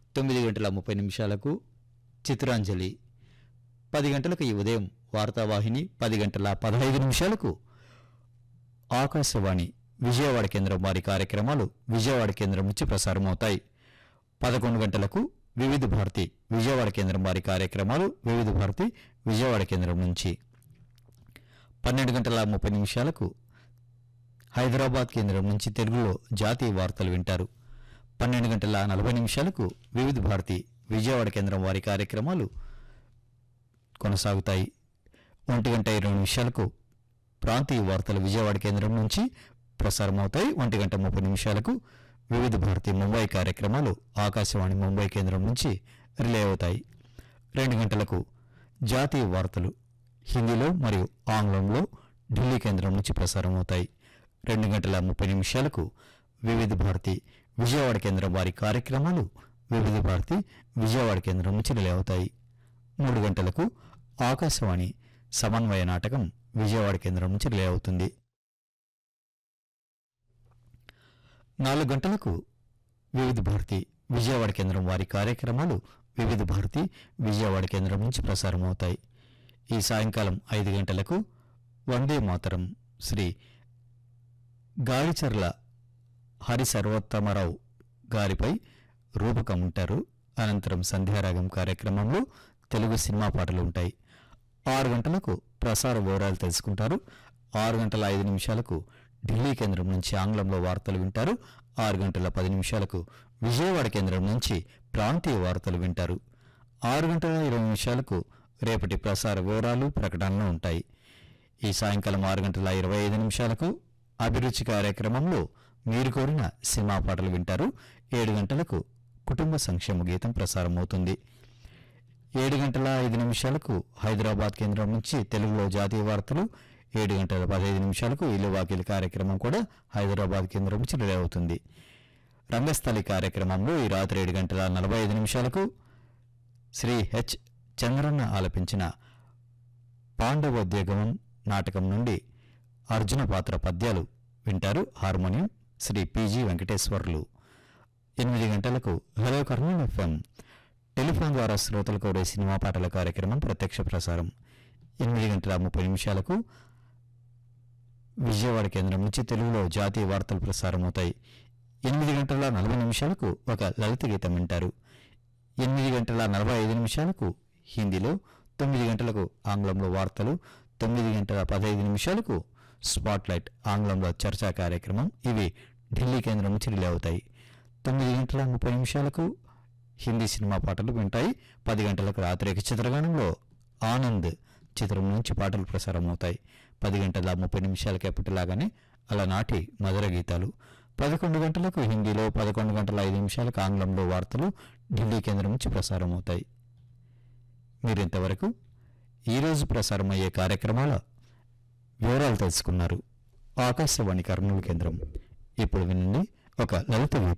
తొమ్మిది గంటల ముప్పై నిమిషాలకు చిత్రాంజలి పది గంటలకు ఈ ఉదయం వార్తావాహిని పది గంటల పదహైదు నిమిషాలకు ఆకాశవాణి విజయవాడ కేంద్రం వారి కార్యక్రమాలు విజయవాడ కేంద్రం నుంచి ప్రసారమవుతాయి పదకొండు గంటలకు వివిధ భారతి విజయవాడ కేంద్రం వారి కార్యక్రమాలు వివిధ భారతి విజయవాడ కేంద్రం నుంచి పన్నెండు గంటల ముప్పై నిమిషాలకు హైదరాబాద్ కేంద్రం నుంచి తెలుగులో జాతీయ వార్తలు వింటారు పన్నెండు గంటల నలభై నిమిషాలకు వివిధ భారతి విజయవాడ కేంద్రం వారి కార్యక్రమాలు కొనసాగుతాయి ఒంటి గంట ఇరవై నిమిషాలకు ప్రాంతీయ వార్తలు విజయవాడ కేంద్రం నుంచి ప్రసారమవుతాయి ఒంటి గంట ముప్పై నిమిషాలకు వివిధ భారతి ముంబై కార్యక్రమాలు ఆకాశవాణి ముంబై కేంద్రం నుంచి రిలే అవుతాయి రెండు గంటలకు జాతీయ వార్తలు హిందీలో మరియు ఆంగ్లంలో ఢిల్లీ కేంద్రం నుంచి ప్రసారమవుతాయి రెండు గంటల ముప్పై నిమిషాలకు వివిధ భారతి విజయవాడ కేంద్రం వారి కార్యక్రమాలు వివిధ భారతి విజయవాడ కేంద్రం నుంచి రిలే అవుతాయి మూడు గంటలకు ఆకాశవాణి సమన్వయ నాటకం విజయవాడ కేంద్రం నుంచి రిలే అవుతుంది నాలుగు గంటలకు వివిధ భారతి విజయవాడ కేంద్రం వారి కార్యక్రమాలు వివిధ భారతి విజయవాడ కేంద్రం నుంచి ప్రసారమవుతాయి ఈ సాయంకాలం ఐదు గంటలకు వందే మాతరం శ్రీ గాడిచర్ల హరి సర్వోత్తమరావు గారిపై రూపకం ఉంటారు అనంతరం సంధ్యారాగం కార్యక్రమంలో తెలుగు సినిమా పాటలు ఉంటాయి ఆరు గంటలకు ప్రసార వివరాలు తెలుసుకుంటారు ఆరు గంటల ఐదు నిమిషాలకు ఢిల్లీ కేంద్రం నుంచి ఆంగ్లంలో వార్తలు వింటారు ఆరు గంటల పది నిమిషాలకు విజయవాడ కేంద్రం నుంచి ప్రాంతీయ వార్తలు వింటారు ఆరు గంటల ఇరవై నిమిషాలకు రేపటి ప్రసార వివరాలు ప్రకటనలు ఉంటాయి ఈ సాయంకాలం ఆరు గంటల ఇరవై ఐదు నిమిషాలకు అభిరుచి కార్యక్రమంలో మీరు కోరిన సినిమా పాటలు వింటారు ఏడు గంటలకు కుటుంబ సంక్షేమ గీతం ప్రసారమవుతుంది ఏడు గంటల ఐదు నిమిషాలకు హైదరాబాద్ కేంద్రం నుంచి తెలుగులో జాతీయ వార్తలు ఏడు గంటల పదహైదు నిమిషాలకు ఇల్లు వాకిలి కార్యక్రమం కూడా హైదరాబాద్ కేంద్రం నుంచి రిలే అవుతుంది రంగస్థలి కార్యక్రమంలో ఈ రాత్రి ఏడు గంటల నలభై ఐదు నిమిషాలకు శ్రీ హెచ్ చంద్రన్న ఆలపించిన పాండవోద్యోగం నాటకం నుండి అర్జున పాత్ర పద్యాలు వింటారు హార్మోనియం శ్రీ పిజి వెంకటేశ్వర్లు ఎనిమిది గంటలకు హలో కర్నూలు ఎఫ్ఎం టెలిఫోన్ ద్వారా శ్రోతలకు కోరే సినిమా పాటల కార్యక్రమం ప్రత్యక్ష ప్రసారం ఎనిమిది గంటల ముప్పై నిమిషాలకు విజయవాడ కేంద్రం నుంచి తెలుగులో జాతీయ వార్తలు ప్రసారమవుతాయి ఎనిమిది గంటల నలభై నిమిషాలకు ఒక లలిత గీతం వింటారు ఎనిమిది గంటల నలభై ఐదు నిమిషాలకు హిందీలో తొమ్మిది గంటలకు ఆంగ్లంలో వార్తలు తొమ్మిది గంటల పదహైదు నిమిషాలకు స్పాట్లైట్ ఆంగ్లంలో చర్చా కార్యక్రమం ఇవి ఢిల్లీ కేంద్రం నుంచి రిలే అవుతాయి తొమ్మిది గంటల ముప్పై నిమిషాలకు హిందీ సినిమా పాటలు వింటాయి పది గంటలకు రాత్రికి చిత్రగానంలో ఆనంద్ చిత్రం నుంచి పాటలు ప్రసారం అవుతాయి పది గంటల ముప్పై నిమిషాలకి ఎప్పటిలాగానే అలనాటి మధుర గీతాలు పదకొండు గంటలకు హిందీలో పదకొండు గంటల ఐదు నిమిషాలకు ఆంగ్లంలో వార్తలు ఢిల్లీ కేంద్రం నుంచి ప్రసారం అవుతాయి మీరు ఇంతవరకు ఈరోజు ప్రసారమయ్యే కార్యక్రమాల వివరాలు తెలుసుకున్నారు ఆకాశవాణి కర్నూలు కేంద్రం ఇప్పుడు వినండి ఒక లలిత గీతం